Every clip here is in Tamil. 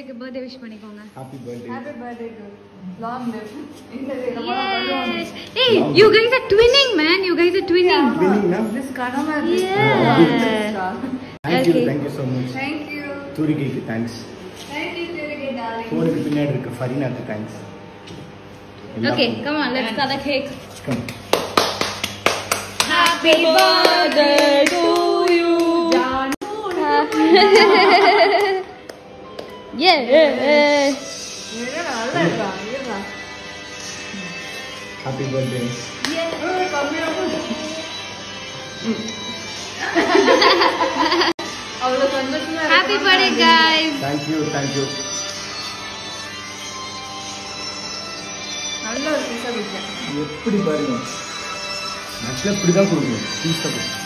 பர்த்டேக்கு பர்த்டே விஷ் பண்ணிக்கோங்க happy birthday happy birthday to long live இந்த Yes. Hey, you guys are twinning, man. You guys are twinning. Winning-na? This கடமை Yeah. Thank you Okay. Thank you so much thank you தூரிகைக்கு thanks thank you very darling ஃபோனுக்கு பின்னாடி இருக்க ஃபரினாக்கு thanks Okay, come on, let's cut the cake. Come Happy birthday to you. yeah. நல்லா இருக்கா இருக்கா ஹாப்பி பர்த்டே அவ்வளவு சந்தோஷமா Happy birthday, guys. Thank you thank you நல்ல ஒரு பீஸா கொடுத்தேன் எப்படி பாருங்க ஆக்சுவலாக இப்படி தான் கொடுக்கணும் பீஸ் தான் கொடுக்கணும்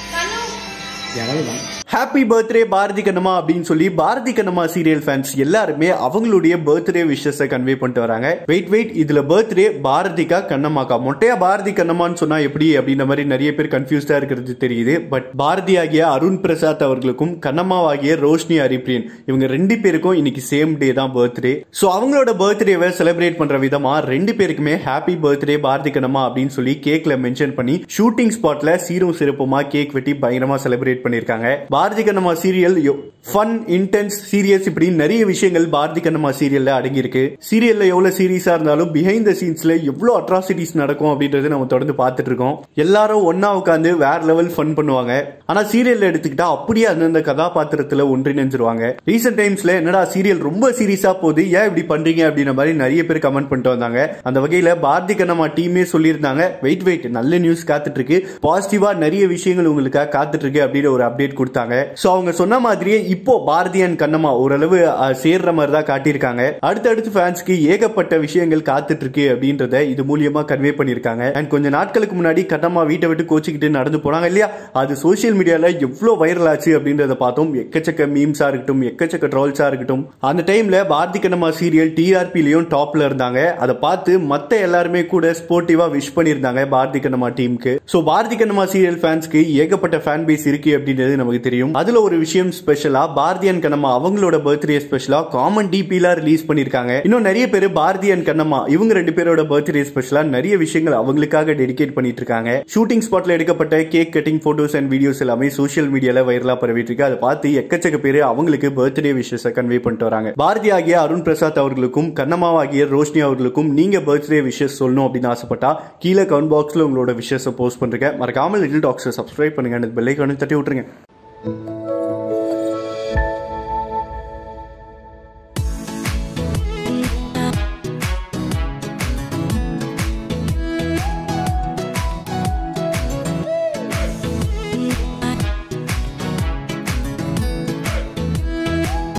யாராவது தான் ஹாப்பி பர்த்டே பாரதி கண்ணம்மா அப்படின்னு சொல்லி பாரதி கண்ணம்மா சீரியல் ஃபேன்ஸ் எல்லாருமே அவங்களுடைய பர்த்டே விஷஸை கன்வே பண்ணிட்டு வராங்க வெயிட் வெயிட் இதுல பர்த்டே பாரதிகா கண்ணம்மாக்கா மொட்டையா பாரதி கண்ணம்மான்னு சொன்னா எப்படி அப்படின்ற மாதிரி நிறைய பேர் கன்ஃபியூஸ்டா இருக்கிறது தெரியுது பட் பாரதி ஆகிய அருண் பிரசாத் அவர்களுக்கும் கண்ணம்மாவாகிய ரோஷினி ஹரிப்ரியன் இவங்க ரெண்டு பேருக்கும் இன்னைக்கு சேம் டே தான் பர்த்டே ஸோ அவங்களோட பர்த்டேவை செலிப்ரேட் பண்ற விதமா ரெண்டு பேருக்குமே ஹாப்பி பர்த்டே பாரதி கண்ணம்மா அப்படின்னு சொல்லி கேக்ல மென்ஷன் பண்ணி ஷூட்டிங் ஸ்பாட்ல சீரும் சிறப்புமா கேக் வெட்டி பயங்கரமா செலிப்ரேட் பண்ணிருக்காங்க Bharathi Kannamma serial fun intense serious இப்படி நிறைய விஷயங்கள் பாரதி கண்ணம்மா சீரியல்ல அடங்கி இருக்கு சீரியல்ல எவ்வளவு சீரியஸா இருந்தாலும் பிஹைண்ட் த சீன்ஸ்ல எவ்வளவு அட்ராசிட்டிஸ் நடக்கும் அப்படின்றது நம்ம தொடர்ந்து பார்த்துட்டு இருக்கோம் எல்லாரும் ஒன்னா உட்காந்து வேற லெவல் ஃபன் பண்ணுவாங்க ஆனா சீரியல்ல எடுத்துக்கிட்டா அப்படியே அந்தந்த கதாபாத்திரத்துல ஒன்றிணைஞ்சிருவாங்க ரீசெண்ட் டைம்ஸ்ல என்னடா சீரியல் ரொம்ப சீரியஸா போகுது ஏன் இப்படி பண்றீங்க அப்படின்ற மாதிரி நிறைய பேர் கமெண்ட் பண்ணிட்டு வந்தாங்க அந்த வகையில பாரதி கண்ணம்மா டீமே சொல்லியிருந்தாங்க வெயிட் வெயிட் நல்ல நியூஸ் காத்துட்டு இருக்கு பாசிட்டிவா நிறைய விஷயங்கள் உங்களுக்காக காத்துட்டு இருக்கு அப்படின்னு ஒரு அப்டேட் கொடுத்தாங்க சோ அவங்க சொன்ன மாதிரியே இப்போ பாரதி அண்ட் கண்ணம்மா ஓரளவு அஹ், சேர்ற மாதிரி தான் காட்டியிருக்காங்க அடுத்தடுத்து ஃபேன்ஸ்க்கு ஏகப்பட்ட விஷயங்கள் காத்துட்டு இருக்கு அப்படின்றத இது மூலியமா கன்வே பண்ணியிருக்காங்க அண்ட் கொஞ்ச நாட்களுக்கு முன்னாடி கண்ணம்மா வீட்டை விட்டு கோச்சிக்கிட்டு நடந்து போனாங்க இல்லையா அது சோஷியல் மீடியால எவ்வளவு வைரல் ஆச்சு அப்படின்றத பார்த்தோம் எக்கச்சக்க மீம்ஸா இருக்கட்டும் எக்கச்சக்க ட்ரோல்ஸா இருக்கட்டும் அந்த டைம்ல பாரதி கண்ணம்மா சீரியல் டிஆர்பிலையும் டாப்ல இருந்தாங்க அதை பார்த்து மத்த எல்லாருமே கூட ஸ்போர்ட்டிவா விஷ் பண்ணியிருந்தாங்க பாரதி கண்ணம்மா டீமுக்கு சோ பாரதி கண்ணம்மா சீரியல் ஃபேன்ஸ்க்கு ஏகப்பட்ட ஃபேன் பேஸ் இருக்கு அப்படின்றது நமக்கு தெரியும் அதுல ஒரு விஷயம் ஸ்பெஷலா பாரதி அண்ட் கண்ணம்மா அவங்களோட பர்த்டே ஸ்பெஷலா காமன் டிபில ரிலீஸ் பண்ணிருக்காங்க இன்னும் நிறைய பேர் பாரதி அண்ட் கண்ணம்மா இவங்க ரெண்டு பேரோட பர்த்டே ஸ்பெஷலா நிறைய விஷயங்கள் அவங்களுக்காக டெடிகேட் பண்ணிட்டு இருக்காங்க ஷூட்டிங் ஸ்பாட்ல எடுக்கப்பட்ட cake cutting photos and videos எல்லாமே சோஷியல் மீடியால வைரலா பரவிட்டு இருக்கு அதை பார்த்து எக்கச்சக்க பேர் அவங்களுக்கு பர்த்டே விஷஸ் கன்வே பண்ணிட்டு வராங்க பாரதி ஆகிய அருண் பிரசாத் அவர்களுக்கும் கண்ணம்மாவாகிய ரோஷினி அவர்களுக்கும் நீங்க பர்த்டே விஷஸ் சொல்லணும் அப்படின்னு ஆசைப்பட்டா கீழே கமெண்ட் பாக்ஸ்ல உங்களோட விஷஸ் போஸ்ட் பண்றீங்க மறக்காம லிட்டில் டாக்ஸை சப்ஸ்கிரைப் பண்ணுங்க அந்த பெல்லைக்கானு தட்டி விட்டுருங்க